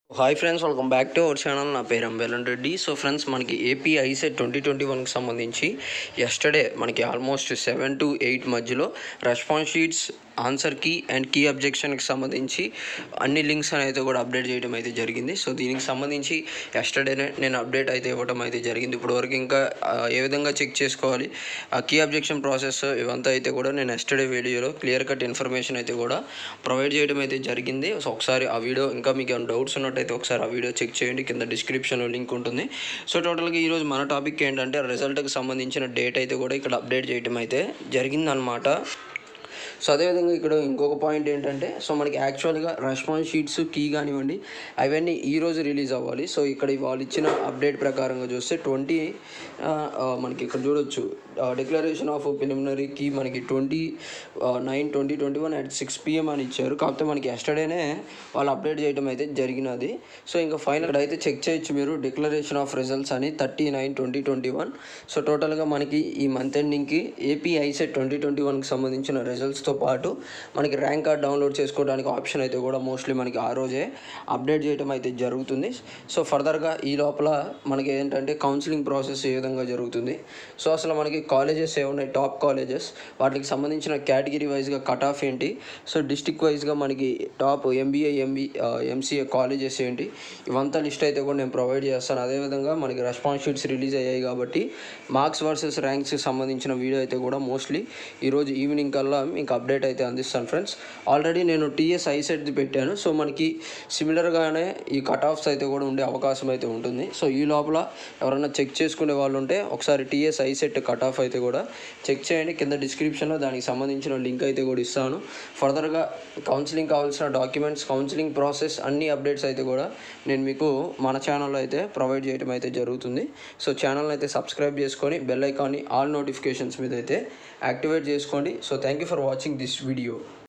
hi friends welcome back to our channel నా పేరు Ambelan Reddy so friends మనకి ఏపీ ఐసెట్ ట్వంటీ ట్వంటీ వన్కి సంబంధించి ఎస్టర్డే మనకి ఆల్మోస్ట్ సెవెన్ టు ఎయిట్ మధ్యలో response sheets answer key and key అబ్జెక్షన్కి సంబంధించి అన్ని లింక్స్ అయితే కూడా అప్డేట్ చేయడం అయితే జరిగింది సో దీనికి సంబంధించి ఎస్టర్డేనే నేను అప్డేట్ అయితే ఇవ్వడం అయితే జరిగింది ఇప్పటివరకు ఇంకా ఆ, ఏ విధంగా చెక్ చేసుకోవాలి ఆ కీ అబ్జెక్షన్ ప్రాసెస్ ఇవంతా అయితే కూడా నేను ఎస్టర్డే వీడియోలో క్లియర్ కట్ ఇన్ఫర్మేషన్ అయితే కూడా ప్రొవైడ్ చేయడం అయితే జరిగింది సో ఒకసారి ఆ వీడియో ఇంకా మీకు ఏమైనా డౌట్స్ ఉన్నట్టయితే ఒకసారి ఆ వీడియో చెక్ చేయండి కింద డిస్క్రిప్షన్లో లింక్ ఉంటుంది సో టోటల్గా ఈరోజు మన టాపిక్ ఏంటంటే రిజల్ట్కి సంబంధించిన డేట్ అయితే కూడా ఇక్కడ అప్డేట్ చేయడం అయితే జరిగిందనమాట సో అదేవిధంగా ఇక్కడ ఇంకొక పాయింట్ ఏంటంటే సో మనకి యాక్చువల్గా రెస్పాన్స్ షీట్స్ కీ కానివ్వండి అవన్నీ ఈరోజు రిలీజ్ అవ్వాలి సో ఇక్కడ వాళ్ళు ఇచ్చిన అప్డేట్ ప్రకారంగా చూస్తే ట్వంటీ మనకి ఇక్కడ చూడొచ్చు డిక్లరేషన్ ఆఫ్ ప్రిలిమినరీ కీ మనకి twenty nine twenty twenty one at six PM అని ఇచ్చారు కాకపోతే మనకి ఎస్టర్డేనే వాళ్ళు అప్డేట్ చేయడం అయితే జరిగినది సో ఇంకా ఫైనల్ అయితే చెక్ చేయొచ్చు మీరు డిక్లరేషన్ ఆఫ్ రిజల్ట్స్ అని thirty nine twenty twenty one so టోటల్గా మనకి ఈ మంత్ ఎండింగ్కి ఏపీ ఐసెట్ ట్వంటీ ట్వంటీ వన్కి సంబంధించిన రిజల్ట్స్తో పాటు మనకి ర్యాంక్ కార్డ్ డౌన్లోడ్ చేసుకోవడానికి ఆప్షన్ అయితే కూడా మోస్ట్లీ మనకి ఆ రోజే అప్డేట్ చేయడం అయితే జరుగుతుంది సో ఫర్దర్గా ఈ లోపల మనకి ఏంటంటే కౌన్సిలింగ్ ప్రాసెస్ ఏ విధంగా జరుగుతుంది సో అసలు మనకి కాలేజెస్ ఏ ఉన్నాయి టాప్ కాలేజెస్ వాటికి సంబంధించిన కేటగిరీ వైజ్గా కట్ ఆఫ్ ఏంటి సో డిస్టిక్ వైజ్గా మనకి top MBA MB MCA colleges ఏంటి ఇవంతా లిస్ట్ అయితే కూడా నేను ప్రొవైడ్ చేస్తాను అదేవిధంగా మనకి రెస్పాన్స్ షీట్స్ రిలీజ్ అయ్యాయి కాబట్టి మార్క్స్ వర్సెస్ ర్యాంక్స్కి సంబంధించిన వీడియో అయితే కూడా మోస్ట్లీ ఈరోజు ఈవినింగ్ కల్లా మీకు అప్డేట్ అయితే అందిస్తాను ఫ్రెండ్స్ ఆల్రెడీ నేను టీఎస్ ఐసెట్ది పెట్టాను సో మనకి సిమిలర్గానే ఈ కట్ ఆఫ్స్ అయితే కూడా ఉండే అవకాశం అయితే ఉంటుంది సో ఈ లోపల ఎవరైనా చెక్ చేసుకునే వాళ్ళు ఉంటే ఒకసారి టీఎస్ ఐసెట్ కట్ ఆఫ్ అయితే కూడా చెక్ చేయండి కింద డిస్క్రిప్షన్లో దానికి సంబంధించిన లింక్ అయితే కూడా ఇస్తాను ఫర్దర్గా కౌన్సిలింగ్ కావాల్సిన డాక్యుమెంట్స్ కౌన్సిలింగ్ ప్రాసెస్ అన్ని అప్డేట్స్ అయితే కూడా నేను మీకు మన ఛానల్లో అయితే ప్రొవైడ్ చేయడం అయితే జరుగుతుంది సో ఛానల్ని అయితే సబ్స్క్రైబ్ చేసుకొని బెల్ ఐకాన్ని ఆల్ నోటిఫికేషన్స్ మీద అయితే యాక్టివేట్ చేసుకోండి so thank you for watching this video